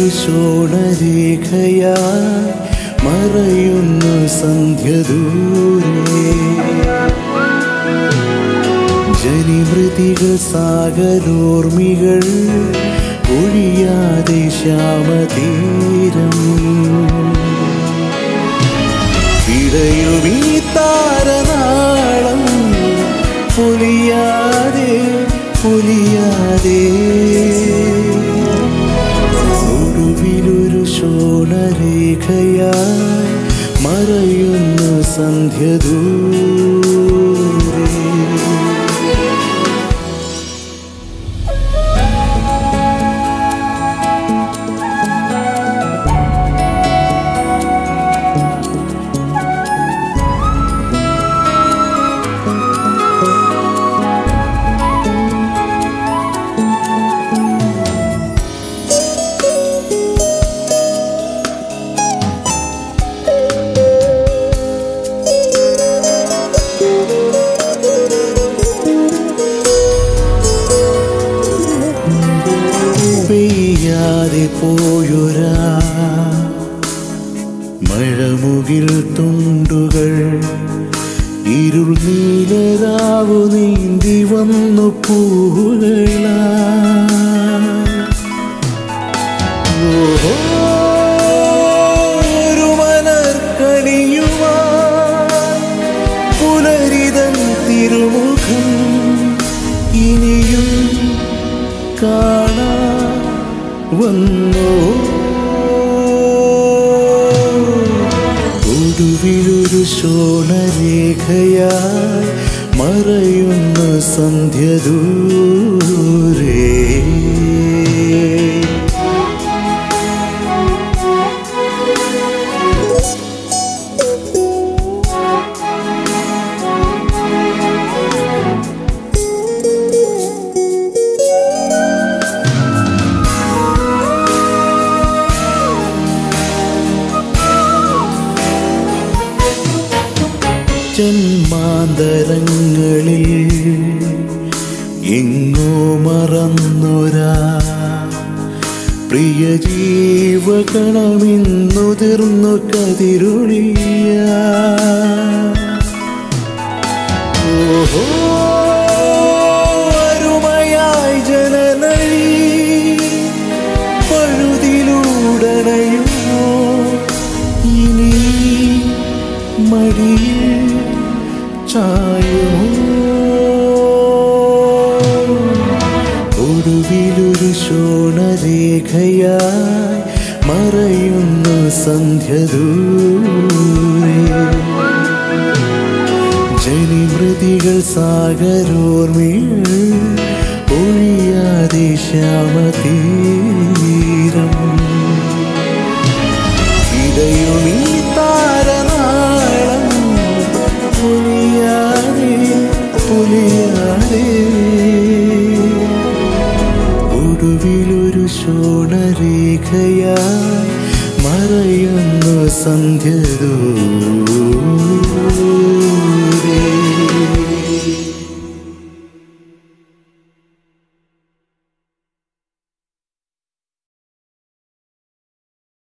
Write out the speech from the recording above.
ഒടുവിലൊരു ശോണരേഖയായി മറയുന്നു സന്ധ്യ ദൂരെ ജനിമൃതികൾ സാഗരോർമികൾ ഒഴിയാതെ ശ്യാമതീരം പിടയുമീ താരനാളം പൊലിയാതെ പൊലിയാതെ ഒടുവിലൊരു ശോണരേഖയായി മറയുന്നു സന്ധ്യ ദൂരെ പെയ്യാതെ പോയൊരാ മഴമുകിൽ തുണ്ടുകൾ ഇരുൾ നീലരാവു നീന്തി വന്നു പൂവുകളാ ഓഹോ, ഒരു മലർക്കണിയുമാ പുലരിതൻ തിരുമുഖം ഇനിയും കാണാ വന്നോ ഒടുവിലൊരു ശോണരേഖയായി മറയുന്ന സന്ധ്യ ദൂരെ ജന്മാന്തരങ്ങളിൽ എങ്ങോ മറന്നൊരാ പ്രിയ ജീവകണമെന്നുതിർന്നു കതിരുളിയ ഓഹോ അരുമയായി ജനനഴി പഴുതിലൂടണയുമോ ഇനി മടിയിൽ ചായുമോ ഒടുവിലൊരു ശോണരേഖയായി മറയുന്നു സന്ധ്യ ദൂരെ ജനിമൃതികൾ സാഗരോർമികൾ ഒഴിയാതെ ശ്യാമതീരം ഇടയുമീ താരനാളം പൊലിയാതെ പൊലിയാതെ ഒടുവിലൊരു ശോണരേഖയായി മറയുന്നു സന്ധ്യ